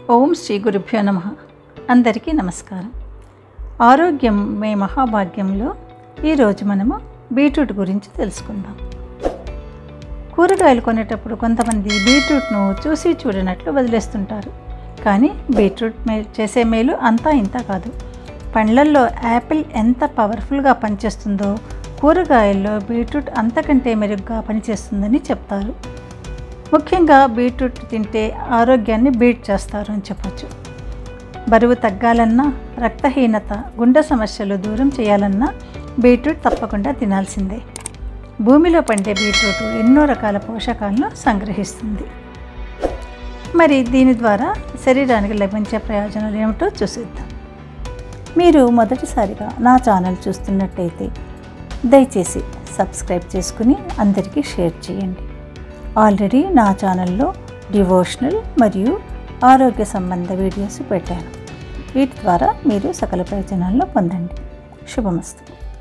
ఓం శ్రీ గురుభ్యో నమ అందరికీ నమస్కారం ఆరోగ్యం మే మహాభాగ్యంలో ఈరోజు మనము బీట్రూట్ గురించి తెలుసుకుందాం కూరగాయలు కొనేటప్పుడు కొంతమంది బీట్రూట్ను చూసి చూడనట్లు వదిలేస్తుంటారు కానీ బీట్రూట్ మే చేసే మేలు అంతా ఇంత కాదు పండ్లల్లో యాపిల్ ఎంత పవర్ఫుల్గా పనిచేస్తుందో కూరగాయల్లో బీట్రూట్ అంతకంటే మెరుగ్గా పనిచేస్తుందని చెప్తారు ముఖ్యంగా బీట్రూట్ తింటే ఆరోగ్యాన్ని బీట్ చేస్తారు అని చెప్పొచ్చు బరువు తగ్గాలన్నా రక్తహీనత గుండె సమస్యలు దూరం చేయాలన్నా బీట్రూట్ తప్పకుండా తినాల్సిందే భూమిలో పండే బీట్రూట్ ఎన్నో రకాల పోషకాలను సంగ్రహిస్తుంది మరి దీని ద్వారా శరీరానికి లభించే ప్రయోజనాలు ఏమిటో చూసిద్దాం మీరు మొదటిసారిగా నా ఛానల్ చూస్తున్నట్టయితే దయచేసి సబ్స్క్రైబ్ చేసుకుని అందరికీ షేర్ చేయండి ఆల్రెడీ నా ఛానల్లో డివోషనల్ మరియు ఆరోగ్య సంబంధ వీడియోస్ పెట్టాను వీటి ద్వారా మీరు సకల ప్రయోజనాలను పొందండి శుభమస్తు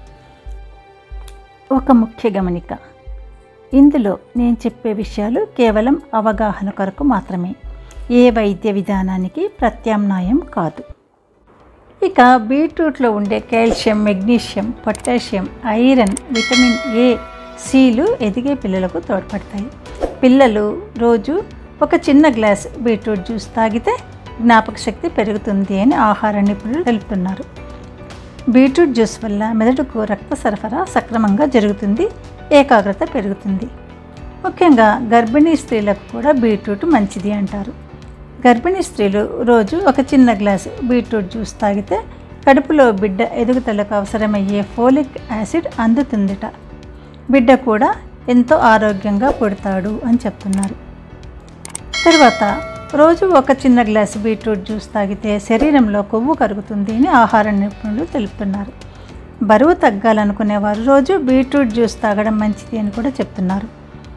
ఒక ముఖ్య గమనిక ఇందులో నేను చెప్పే విషయాలు కేవలం అవగాహన కొరకు మాత్రమే ఏ వైద్య విధానానికి ప్రత్యామ్నాయం కాదు ఇక బీట్రూట్లో ఉండే calcium magnesium potassium iron vitamin A సీలు ఎదిగే పిల్లలకు తోడ్పడతాయి పిల్లలు రోజు ఒక చిన్న గ్లాస్ బీట్రూట్ జ్యూస్ తాగితే జ్ఞాపక శక్తి పెరుగుతుంది అని ఆహార నిపుణులు తెలుపుతున్నారు బీట్రూట్ జ్యూస్ వల్ల మెదడుకు రక్త సరఫరా సక్రమంగా జరుగుతుంది ఏకాగ్రత పెరుగుతుంది ముఖ్యంగా గర్భిణీ స్త్రీలకు కూడా బీట్రూట్ మంచిది అంటారు గర్భిణీ స్త్రీలు రోజు ఒక చిన్న గ్లాసు బీట్రూట్ జ్యూస్ తాగితే కడుపులో బిడ్డ ఎదుగుదలకు అవసరమయ్యే ఫోలిక్ యాసిడ్ అందుతుందిట బిడ్డ కూడా ఎంతో ఆరోగ్యంగా పుడతాడు అని చెప్తున్నారు తర్వాత రోజు ఒక చిన్న గ్లాసు బీట్రూట్ జ్యూస్ తాగితే శరీరంలో కొవ్వు కరుగుతుంది అని ఆహార నిపుణులు తెలుపుతున్నారు బరువు తగ్గాలనుకునేవారు రోజు బీట్రూట్ జ్యూస్ తాగడం మంచిది అని కూడా చెప్తున్నారు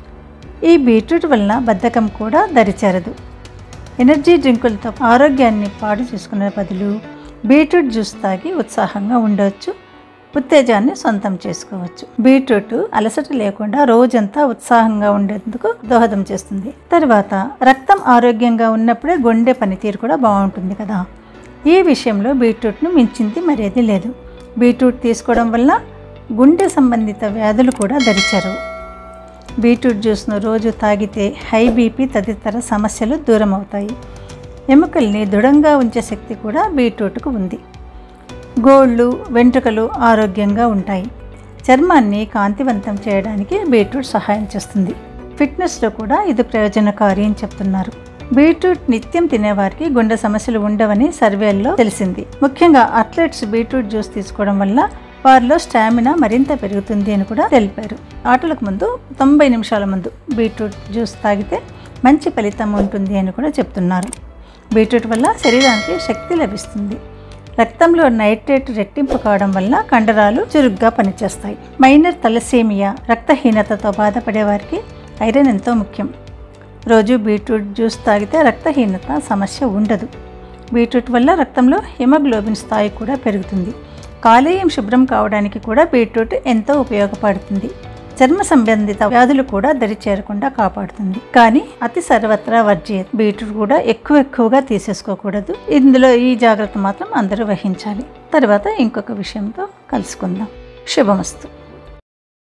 ఈ బీట్రూట్ వలన బద్ధకం కూడా దరిచేరదు ఎనర్జీ డ్రింకులతో ఆరోగ్యాన్ని పాడు చేసుకునే బదులు బీట్రూట్ జ్యూస్ తాగి ఉత్సాహంగా ఉండవచ్చు ఉత్తేజాన్ని సొంతం చేసుకోవచ్చు బీట్రూట్ అలసట లేకుండా రోజంతా ఉత్సాహంగా ఉండేందుకు దోహదం చేస్తుంది తర్వాత రక్తం ఆరోగ్యంగా ఉన్నప్పుడే గుండె పనితీరు కూడా బాగుంటుంది కదా ఈ విషయంలో బీట్రూట్ను మించింది మరేది లేదు బీట్రూట్ తీసుకోవడం వల్ల గుండె సంబంధిత వ్యాధులు కూడా దరిచరు బీట్రూట్ జ్యూస్ను రోజు తాగితే హై బీపీ తదితర సమస్యలు దూరం అవుతాయి ఎముకల్ని దృఢంగా ఉంచే శక్తి కూడా బీట్రూట్కు ఉంది గోళ్ళు వెంట్రుకలు ఆరోగ్యంగా ఉంటాయి చర్మాన్ని కాంతివంతం చేయడానికి బీట్రూట్ సహాయం చేస్తుంది ఫిట్నెస్లో కూడా ఇది ప్రయోజనకారి అని చెప్తున్నారు బీట్రూట్ నిత్యం తినేవారికి గుండె సమస్యలు ఉండవని సర్వేల్లో తెలిసింది ముఖ్యంగా అథ్లెట్స్ బీట్రూట్ జ్యూస్ తీసుకోవడం వల్ల వారిలో స్టామినా మరింత పెరుగుతుంది అని కూడా తెలిపారు ఆటలకు ముందు తొంభై నిమిషాల ముందు బీట్రూట్ జ్యూస్ తాగితే మంచి ఫలితం ఉంటుంది అని కూడా చెప్తున్నారు బీట్రూట్ వల్ల శరీరానికి శక్తి లభిస్తుంది రక్తంలో నైట్రేట్ రెట్టింపు కావడం వల్ల కండరాలు చురుగ్గా పనిచేస్తాయి మైనర్ తలసేమియా రక్తహీనతతో బాధపడే వారికి ఐరన్ ఎంతో ముఖ్యం రోజు బీట్రూట్ జ్యూస్ తాగితే రక్తహీనత సమస్య ఉండదు బీట్రూట్ వల్ల రక్తంలో హిమోగ్లోబిన్ స్థాయి కూడా పెరుగుతుంది కాలేయం శుభ్రం కావడానికి కూడా బీట్రూట్ ఎంతో ఉపయోగపడుతుంది చర్మ సంబంధిత వ్యాధులు కూడా దరి చేరకుండా కాపాడుతుంది కానీ అతి సర్వత్రా వర్జే బీట్రూట్ కూడా ఎక్కువ ఎక్కువగా తీసేసుకోకూడదు ఇందులో ఈ జాగ్రత్త మాత్రం అందరూ వహించాలి తర్వాత ఇంకొక విషయంతో కలుసుకుందాం శుభమస్తు